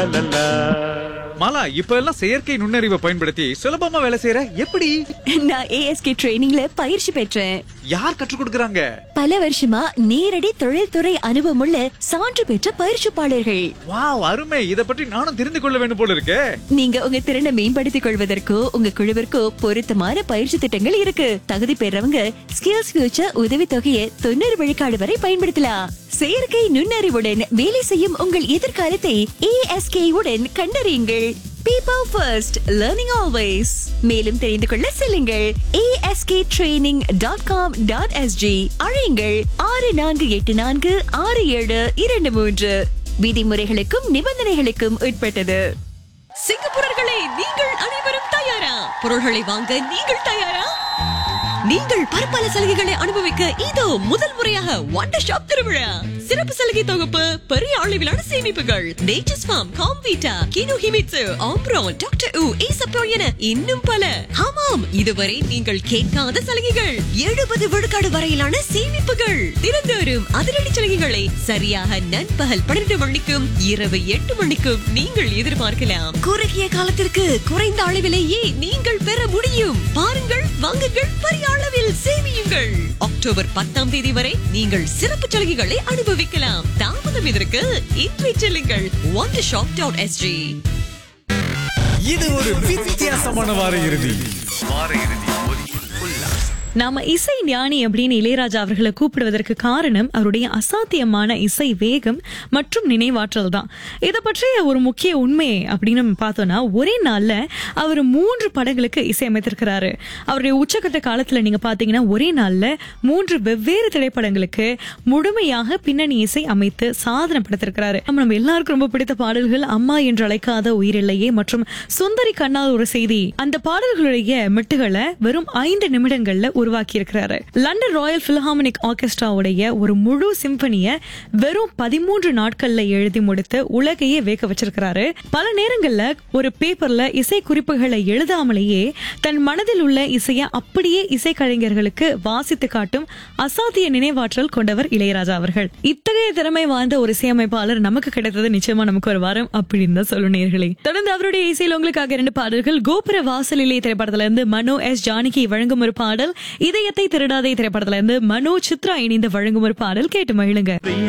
லலலா. மாலா இப்ப எல்லாம் செயற்கை நுண்ணறிவை பயன்படுத்தி சுலபமா வேலை செய்யற எப்படி நான் ஏஎஸ்கே ட்ரைனிங்ல பயிற்சி பெற்றேன் யார் கற்றுக் கொடுக்கறாங்க பல வருஷமா நேரடி தொழில்துறை அனுபவமுள்ள சான்று பெற்ற பயிற்சிப்பாளர்கள் வாவ் அருமை இத பற்றி நானும் தெரிந்து கொள்ள வேண்டும் போல இருக்கே நீங்க உங்க திறனை மேம்படுத்திக் கொள்வதற்கோ உங்க குழுவிற்கோ பொருத்தமான பயிற்சி திட்டங்கள் இருக்கு தகுதி பெறவங்க ஸ்கில்ஸ் ஃபியூச்சர் உதவி தொகையை தொண்ணூறு விழுக்காடு வரை பயன்படுத்தலாம் செயற்கை நுண்ணறிவுடன் வேலை செய்யும் உங்கள் எதிர்காலத்தை ஏஎஸ்கே உடன் கண்டறியுங்கள் பீப்பிள் ஃபர்ஸ்ட் லேர்னிங் ஆல்வேஸ் மேலும் தெரிந்து கொள்ள செல்லுங்கள் ASK training dot com dot SG அழையுங்கள் ஆறு நான்கு எட்டு நான்கு ஆறு ஏழு இரண்டு மூன்று விதிமுறைகளுக்கும் நிபந்தனைகளுக்கும் உட்பட்டது சிங்கப்பூரர்களே நீங்கள் அனைவரும் தயாரா பொருள்களை வாங்க நீங்கள் தயாரா நீங்கள் பற்பல சலுகைகளை அனுபவிக்க இதோ முதல் முறையாக வண்டர் ஷாப் திருவிழா சிறப்பு சலுகை தொகுப்பு பெரிய அளவிலான சேமிப்புகள் Nature's Farm Comvita Kinohimitsu Ambrone doctor உ ஈசப்போ என இன்னும் பல ஆமாம் இதுவரை நீங்கள் கேட்காத சலுகைகள் எழுபது விழுக்காடு வரையிலான சேமிப்புகள் தினந்தோறும் அதிரடி சலுகைகளை சரியாக நண்பகல் பன்னிரண்டு மணிக்கும் இரவு எட்டு மணிக்கும் நீங்கள் எதிர்பார்க்கலாம் குறுகிய காலத்திற்கு குறைந்த அளவிலேயே நீங்கள் பெற முடியும் பாருங்கள் வாங்குங்கள் பெரிய அளவில் சேமியுங்கள் அக்டோபர் பத்தாம் தேதி வரை நீங்கள் சிறப்பு சலுகைகளை அனுபவிக்கலாம் தாமதம் இதற்கு இன்றை செல்லுங்கள் ஒன் ஷாப் டாட் எஸ்ஜி இது ஒரு வித்தியாசமான வார இறுதி நாம இசை ஞானி அப்படின்னு இளையராஜா அவர்களை கூப்பிடுவதற்கு காரணம் அவருடைய அசாத்தியமான இசை வேகம் மற்றும் நினைவாற்றல் தான் இதை பற்றிய ஒரு முக்கிய உண்மை அப்படின்னு நம்ம பார்த்தோம்னா ஒரே நாள்ல அவர் மூன்று படங்களுக்கு இசையமைத்திருக்கிறாரு அவருடைய உச்சக்கட்ட காலத்துல நீங்க பாத்தீங்கன்னா ஒரே நாள்ல மூன்று வெவ்வேறு திரைப்படங்களுக்கு முழுமையாக பின்னணி இசை அமைத்து சாதனை படைத்திருக்கிறாரு நம்ம நம்ம எல்லாருக்கும் ரொம்ப பிடித்த பாடல்கள் அம்மா என்று அழைக்காத உயிரில்லையே மற்றும் சுந்தரி கண்ணால் ஒரு செய்தி அந்த பாடல்களுடைய மெட்டுகளை வெறும் ஐந்து நிமிடங்கள்ல உருவாக்கி இருக்கிறாரு லண்டன் ராயல் பில்ஹார்மனிக் ஆர்கெஸ்ட்ராவுடைய ஒரு முழு சிம்பனிய வெறும் பதிமூன்று நாட்கள்ல எழுதி முடித்து உலகையே வேக வச்சிருக்கிறாரு பல நேரங்கள்ல ஒரு பேப்பர்ல இசை குறிப்புகளை எழுதாமலேயே தன் மனதில் உள்ள இசையை அப்படியே இசைக்கலைஞர்களுக்கு வாசித்து காட்டும் அசாத்திய நினைவாற்றல் கொண்டவர் இளையராஜா அவர்கள் இத்தகைய திறமை வாய்ந்த ஒரு இசையமைப்பாளர் நமக்கு கிடைத்தது நிச்சயமா நமக்கு ஒரு வாரம் அப்படின்னு தான் சொல்லணும் நேயர்களே தொடர்ந்து அவருடைய இசையில் உங்களுக்காக இரண்டு பாடல்கள் கோபுர வாசலிலே திரைப்படத்துல இருந்து மனோ எஸ் ஜானகி வழங்கும் ஒரு பாடல் இதயத்தை திருடாதே திரைப்படத்துல இருந்து மனோ சித்ரா இணைந்து வழங்கும் ஒரு பாடல் கேட்டு மகிழுங்க